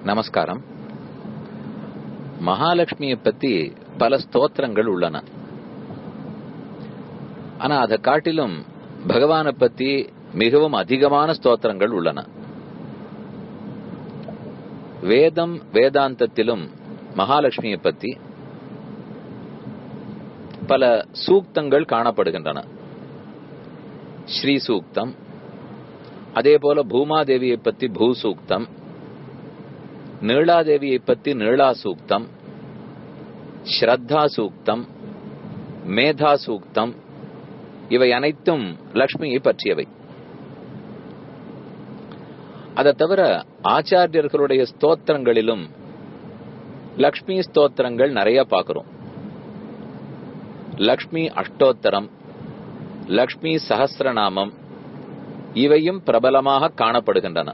நமஸ்காரம் மகாலட்சுமியை பத்தி பல ஸ்தோத்திரங்கள் உள்ளன ஆனா அதை காட்டிலும் பகவானை பத்தி மிகவும் அதிகமான ஸ்தோத்திரங்கள் உள்ளன வேதம் வேதாந்தத்திலும் மகாலட்சுமியை பத்தி பல சூக்தங்கள் காணப்படுகின்றன ஸ்ரீ சூக்தம் அதே போல பூமாதேவியை பத்தி பூ சூக்தம் நீளாதேவியை பத்தி நீளா சூக்தம் ஸ்ரத்தா சூக்தம் மேதா சூக்தம் இவை அனைத்தும் லக்ஷ்மியை பற்றியவை அதை தவிர ஆச்சாரியர்களுடைய ஸ்தோத்திரங்களிலும் லக்ஷ்மி ஸ்தோத்திரங்கள் நிறைய பார்க்கிறோம் லக்ஷ்மி அஷ்டோத்தரம் லக்ஷ்மி சஹசிரநாமம் இவையும் பிரபலமாக காணப்படுகின்றன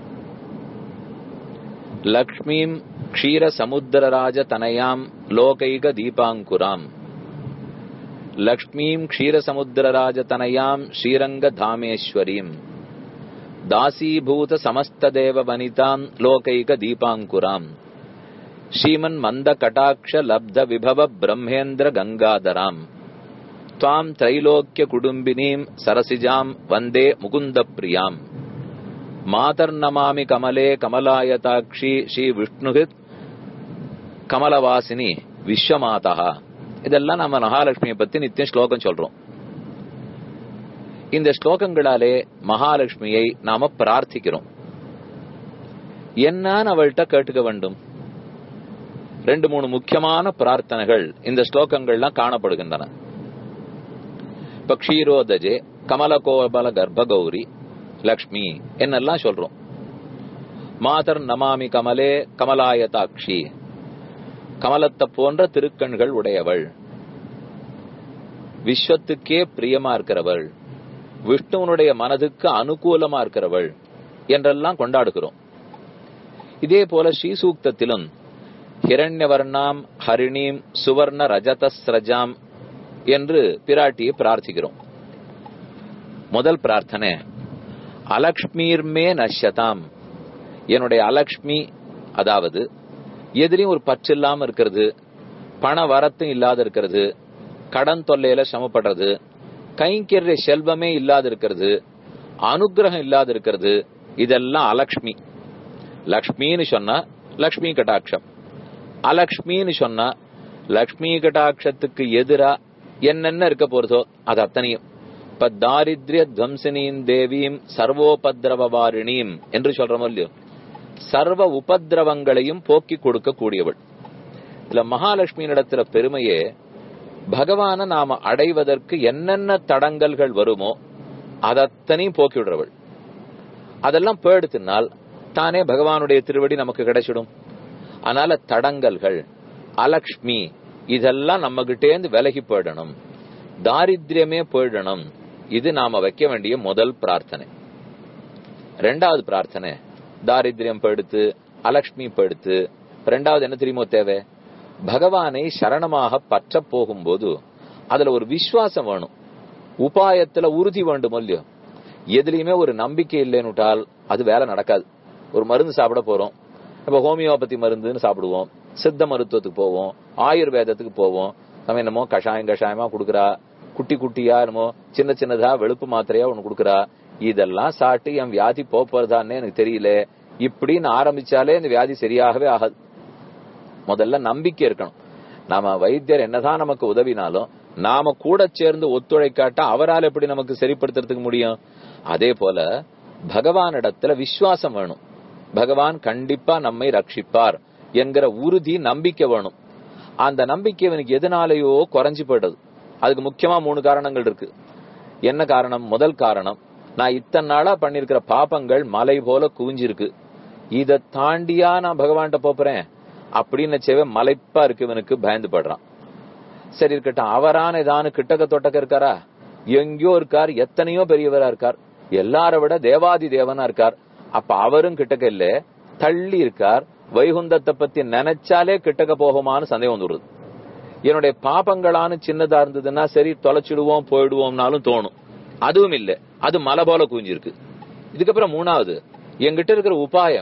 லக்ஷ்மீம் க்ஷீர சமுத்திரராஜ தனயாம் லோகைக தீபாங்குராம் லக்ஷ்மீம் க்ஷீர சமுத்திரராஜ தனயாம் ஸ்ரீரங்க தாமேஸ்வரீம் தாசீபூத சமஸ்ததேவ வனிதாம் லோகைக தீபாங்குராம் ஸ்ரீமன் மந்த கட்டாட்ச லப்த விபவ பிரம்மேந்திர கங்காதராம் त्वाम् त्रैलोक्य कुटुम्बिनीम् सरसिजाम् वन्दे मुकुन्दप्रियाम् மாதர்நமாமி கமலே கமலாயதாட்சி ஸ்ரீ விஷ்ணுஹித் கமலவாசினி விஸ்வமாதா இதெல்லாம் நம்ம மகாலட்சுமியை பத்தி நித்தியம் ஸ்லோகம் சொல்றோம் இந்த ஸ்லோகங்களாலே மகாலட்சுமியை நாம பிரார்த்திக்கிறோம் என்னன்னு அவள்கிட்ட கேட்டுக்க வேண்டும் ரெண்டு மூணு முக்கியமான பிரார்த்தனைகள் இந்த ஸ்லோகங்கள்லாம் காணப்படுகின்றன இப்ப க்ஷீரோதஜே கமலகோபல கர்ப்பகௌரி லக்ஷ்மி என்னெல்லாம் சொல்றோம் மாதர் நமாமி கமலே கமலாயதாட்சி கமலத்தை போன்ற திருக்கண்கள் உடையவள் விஸ்வத்துக்கே பிரியமா இருக்கிறவள் விஷ்ணுவனுடைய மனதுக்கு அனுகூலமா இருக்கிறவள் என்றெல்லாம் கொண்டாடுகிறோம் இதே போல ஸ்ரீசூக்தத்திலும் ஹிரண்யவர்ணாம் ஹரிணீம் சுவர்ண ரஜதஸ்ரஜாம் என்று பிராட்டியை பிரார்த்திக்கிறோம் முதல் பிரார்த்தனை அலக்ஷ்மீர்மே நஷ்யதாம் என்னுடைய அலக்ஷ்மி அதாவது எதிரையும் ஒரு பற்று இல்லாம இருக்கிறது பண வரத்தும் இல்லாத இருக்கிறது கடன் தொல்லையில சமப்படுறது கைங்கரிய செல்வமே இல்லாத இருக்கிறது அனுகிரகம் இல்லாத இருக்கிறது இதெல்லாம் அலக்ஷ்மி லக்ஷ்மின்னு சொன்னா லக்ஷ்மி கட்டாட்சம் அலக்ஷ்மின்னு சொன்னா லக்ஷ்மி கட்டாட்சத்துக்கு எதிரா என்னென்ன இருக்க போறதோ அது அத்தனையும் இப்ப தாரித்ய துவம்சினீம் தேவீம் சர்வோபதிரவாரிணீம் என்று சொல்றோமோ இல்லையோ சர்வ உபதிரவங்களையும் போக்கி கொடுக்க கூடியவள் இதுல மகாலட்சுமியினிடத்துல பெருமையே பகவான நாம அடைவதற்கு என்னென்ன தடங்கல்கள் வருமோ அதத்தனையும் போக்கி விடுறவள் அதெல்லாம் போயிடுத்தினால் தானே பகவானுடைய திருவடி நமக்கு கிடைச்சிடும் அதனால தடங்கல்கள் அலக்ஷ்மி இதெல்லாம் நம்ம கிட்டேந்து விலகி போயிடணும் தாரித்யமே போயிடணும் இது நாம வைக்க வேண்டிய முதல் பிரார்த்தனை ரெண்டாவது பிரார்த்தனை தாரித்யம் படுத்து அலக்ஷ்மி படுத்து ரெண்டாவது என்ன தெரியுமோ தேவை பகவானை சரணமாக பற்ற போகும்போது அதுல ஒரு விசுவாசம் வேணும் உபாயத்துல உறுதி வேண்டும் இல்லையோ எதுலயுமே ஒரு நம்பிக்கை இல்லைன்னுட்டால் அது வேலை நடக்காது ஒரு மருந்து சாப்பிட போறோம் இப்ப ஹோமியோபதி மருந்துன்னு சாப்பிடுவோம் சித்த மருத்துவத்துக்கு போவோம் ஆயுர்வேதத்துக்கு போவோம் நம்ம என்னமோ கஷாயம் கஷாயமா குடுக்கறா குட்டி குட்டியா என்னமோ சின்ன சின்னதா வெளுப்பு மாத்திரையா ஒண்ணு குடுக்கறா இதெல்லாம் சாப்பிட்டு என் வியாதி போறதான்னு எனக்கு தெரியல இப்படின்னு ஆரம்பிச்சாலே இந்த வியாதி சரியாகவே ஆகாது முதல்ல நம்பிக்கை இருக்கணும் நாம வைத்தியர் என்னதான் நமக்கு உதவினாலும் நாம கூட சேர்ந்து ஒத்துழைக்காட்டா அவரால் எப்படி நமக்கு சரிப்படுத்துறதுக்கு முடியும் அதே போல பகவானிடத்துல விசுவாசம் வேணும் பகவான் கண்டிப்பா நம்மை ரட்சிப்பார் என்கிற உறுதி நம்பிக்கை வேணும் அந்த நம்பிக்கை இவனுக்கு எதனாலேயோ குறைஞ்சு போயிடுது அதுக்கு முக்கியமா மூணு காரணங்கள் இருக்கு என்ன காரணம் முதல் காரணம் நான் இத்தனை நாளா பண்ணிருக்கிற பாப்பங்கள் மலை போல குவிஞ்சிருக்கு இதை தாண்டியா நான் பகவான்கிட்ட போறேன் அப்படின்னு செவ மலைப்பா இருக்கு இவனுக்கு பயந்து படுறான் சரி இருக்கட்டும் அவரான ஏதானு கிட்டக்க தொட்டக்க இருக்காரா எங்கேயோ இருக்கார் எத்தனையோ பெரியவரா இருக்கார் எல்லார விட தேவாதி தேவனா இருக்கார் அப்ப அவரும் கிட்டக்க இல்ல தள்ளி இருக்கார் வைகுந்தத்தை பத்தி நினைச்சாலே கிட்டக்க போகுமான்னு சந்தேகம் வந்துடுது என்னுடைய பாபங்களானு சின்னதா இருந்ததுன்னா சரி தொலைச்சிடுவோம் போயிடுவோம்னாலும் தோணும் அதுவும் இல்ல அது மலை போல குஞ்சிருக்கு இதுக்கப்புறம் மூணாவது என்கிட்ட இருக்கிற உபாயம்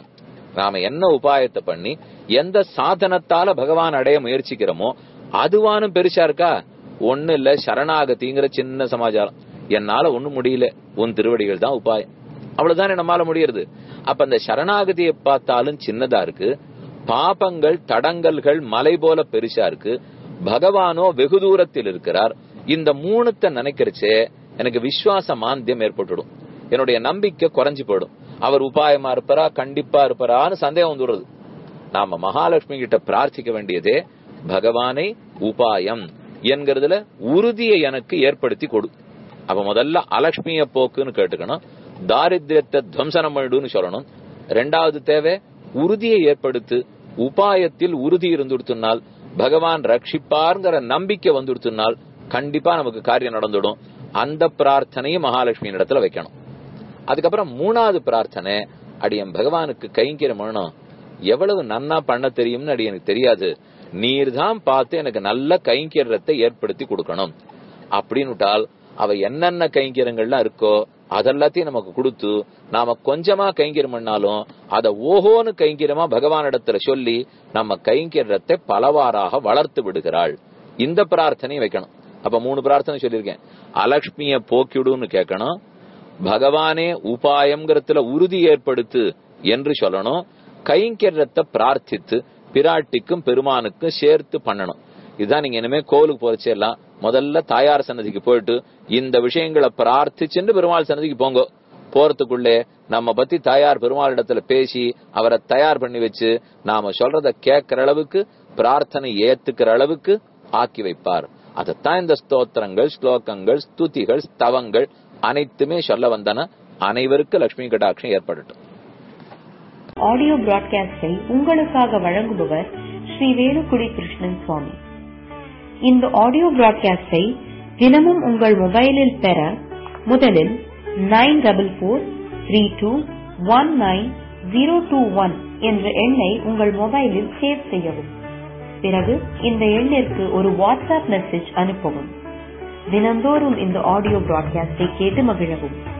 நாம என்ன உபாயத்தை பண்ணி எந்த சாதனத்தால பகவான் அடைய முயற்சிக்கிறோமோ அதுவானும் பெருசா இருக்கா ஒண்ணு இல்ல சரணாகதிங்கிற சின்ன சமாச்சாரம் என்னால ஒண்ணும் முடியல உன் திருவடிகள் தான் உபாயம் அவ்வளவுதானே நம்மால முடியறது அப்ப அந்த சரணாகதியை பார்த்தாலும் சின்னதா இருக்கு பாபங்கள் தடங்கல்கள் மலை போல பெருசா இருக்கு பகவானோ வெகு தூரத்தில் இருக்கிறார் இந்த மூணுத்த நினைக்கிறச்சே எனக்கு விசுவாச மாந்தியம் ஏற்பட்டுடும் என்னுடைய நம்பிக்கை குறைஞ்சு போயிடும் அவர் உபாயமா இருப்பாரா கண்டிப்பா இருப்பாரான்னு சந்தேகம் வந்துடுறது நாம மகாலட்சுமி கிட்ட பிரார்த்திக்க வேண்டியதே பகவானை உபாயம் என்கிறதுல உறுதியை எனக்கு ஏற்படுத்தி கொடு அப்ப முதல்ல அலட்சுமிய போக்குன்னு கேட்டுக்கணும் தாரித்யத்தை துவம்சனம் பண்ணிடுன்னு சொல்லணும் ரெண்டாவது தேவை உறுதியை ஏற்படுத்து உபாயத்தில் உறுதி இருந்துடுத்துனால் பகவான் ரட்சிப்பார்ங்கிற நம்பிக்கை வந்துடுத்துனால் கண்டிப்பா நமக்கு காரியம் நடந்துடும் அந்த பிரார்த்தனையும் மகாலட்சுமி இடத்துல வைக்கணும் அதுக்கப்புறம் மூணாவது பிரார்த்தனை அடியன் பகவானுக்கு கைங்கரம் பண்ணணும் எவ்வளவு நன்னா பண்ண தெரியும்னு அடி எனக்கு தெரியாது நீர் தான் பார்த்து எனக்கு நல்ல கைங்கரியத்தை ஏற்படுத்தி கொடுக்கணும் அப்படின்னுட்டால் அவ என்னென்ன கைங்கரியங்கள்லாம் இருக்கோ அதெல்லாத்தையும் நமக்கு கொடுத்து நாம கொஞ்சமா கைங்கரியம் பண்ணாலும் அத ஓஹோன்னு கைங்கரியமா பகவானிடத்துல சொல்லி நம்ம கைங்கரியத்தை பலவாறாக வளர்த்து விடுகிறாள் இந்த பிரார்த்தனையும் வைக்கணும் அப்ப மூணு பிரார்த்தனை சொல்லியிருக்கேன் அலக்ஷ்மிய போக்கிடுன்னு கேட்கணும் பகவானே உபாயம்ங்கிறதுல உறுதி ஏற்படுத்து என்று சொல்லணும் கைங்கரியத்தை பிரார்த்தித்து பிராட்டிக்கும் பெருமானுக்கும் சேர்த்து பண்ணணும் இதுதான் நீங்க இனிமே கோவிலுக்கு போறச்சே எல்லாம் முதல்ல தாயார் சன்னதிக்கு போயிட்டு இந்த விஷயங்களை பிரார்த்திச்சுன்னு பெருமாள் சன்னதிக்கு போங்க போறதுக்குள்ளே நம்ம பத்தி தாயார் பெருமாள் இடத்துல பேசி அவரை தயார் பண்ணி வச்சு நாம சொல்றத கேட்கிற அளவுக்கு பிரார்த்தனை ஏத்துக்கிற அளவுக்கு ஆக்கி வைப்பார் அதைத்தான் இந்த ஸ்தோத்திரங்கள் ஸ்லோகங்கள் ஸ்துதிகள் ஸ்தவங்கள் அனைத்துமே சொல்ல வந்தன அனைவருக்கு லட்சுமி கடாட்சம் ஏற்படட்டும் ஆடியோ பிராட்காஸ்டை உங்களுக்காக வழங்குபவர் ஸ்ரீ வேலுக்குடி கிருஷ்ணன் சுவாமி இந்த ஆடியோ பிராட்காஸ்டை தினமும் உங்கள் மொபைலில் பெற முதலில் nine double four three two one nine zero two one என்ற எண்ணை உங்கள் மொபைலில் சேவ் செய்யவும் பிறகு இந்த எண்ணிற்கு ஒரு வாட்ஸ்அப் மெசேஜ் அனுப்பவும் தினந்தோறும் இந்த ஆடியோ பிராட்காஸ்டை கேட்டு மகிழவும்